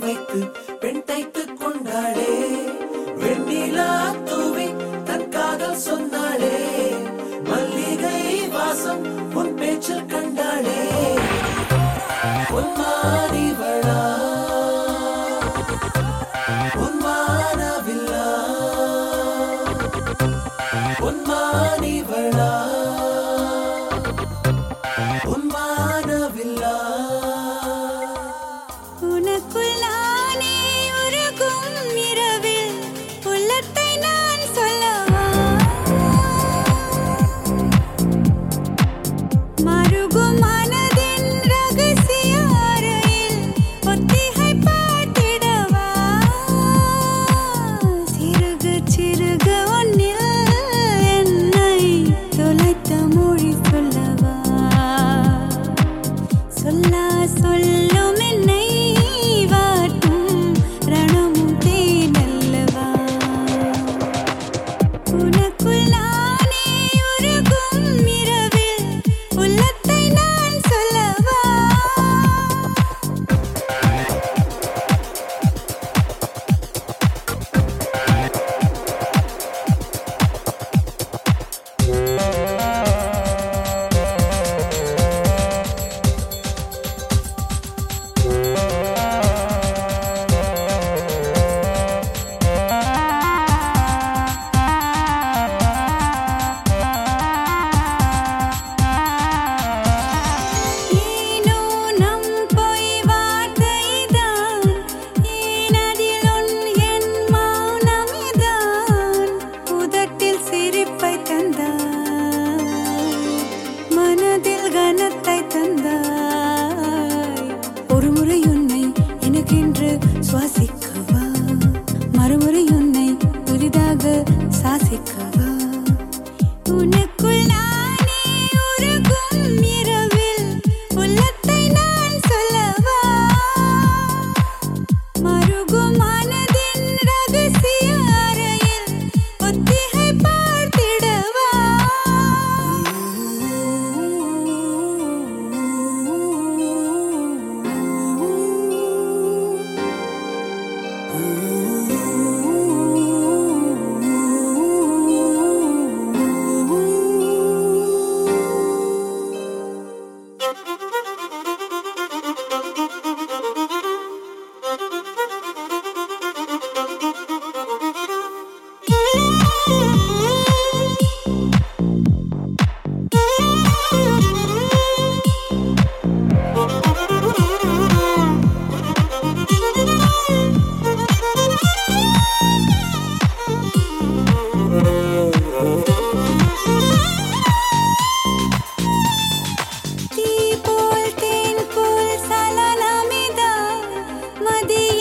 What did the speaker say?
வைத்து பெண் தைத்துக் கொண்டாளே வெண்ணிலா தூவி தன் காதல் சொன்னாளே மல்லிகை வாசம் உன் பேச்சில் கண்டாளே பொன்மாரிவளா பொன்மானவில்லா பொன்மானிவளா பொன்மானவில்லா உனக்குள் நானே உருகும் இரவில் உள்ளத்தை நான் சொல்லவா மருகும் மனதின் ரகசிய அறையில் ஒத்திகை பார்த்திடவா சிறுக சிறுக ஒன்னில் என்னை தொலைத்த மொழி சொல்லவா சொல்லா சொல்லும் என்னை வாட்டும் ரணமும் தேனல்லவா உனக்குள் நானே உருகும் இரவில் உள்ளத்தை நான் சொல்லவா ஏனோ நம் பொய் வார்த்தைதான் ஏனதில் உன் என் மௌனமிதான் உதட்டில் சிரிப்பை தந்தாய் மனதில் கனத்தை தந்தாய் ஒரு முறை உன்னை எனக்கென்று சுவாசிக்கவா மறுமுறை உன்னை புதிதாக சாசிக்கவா உனக்குள் நானே உருகும் இரவில் உள்ளத்தை நான் சொல்லவா மருகும் மனதின் ரகசிய அறையில் ஒத்திகை பார்த்திடவா தீ போல் தேன் போல் சலனமிதான் மதிய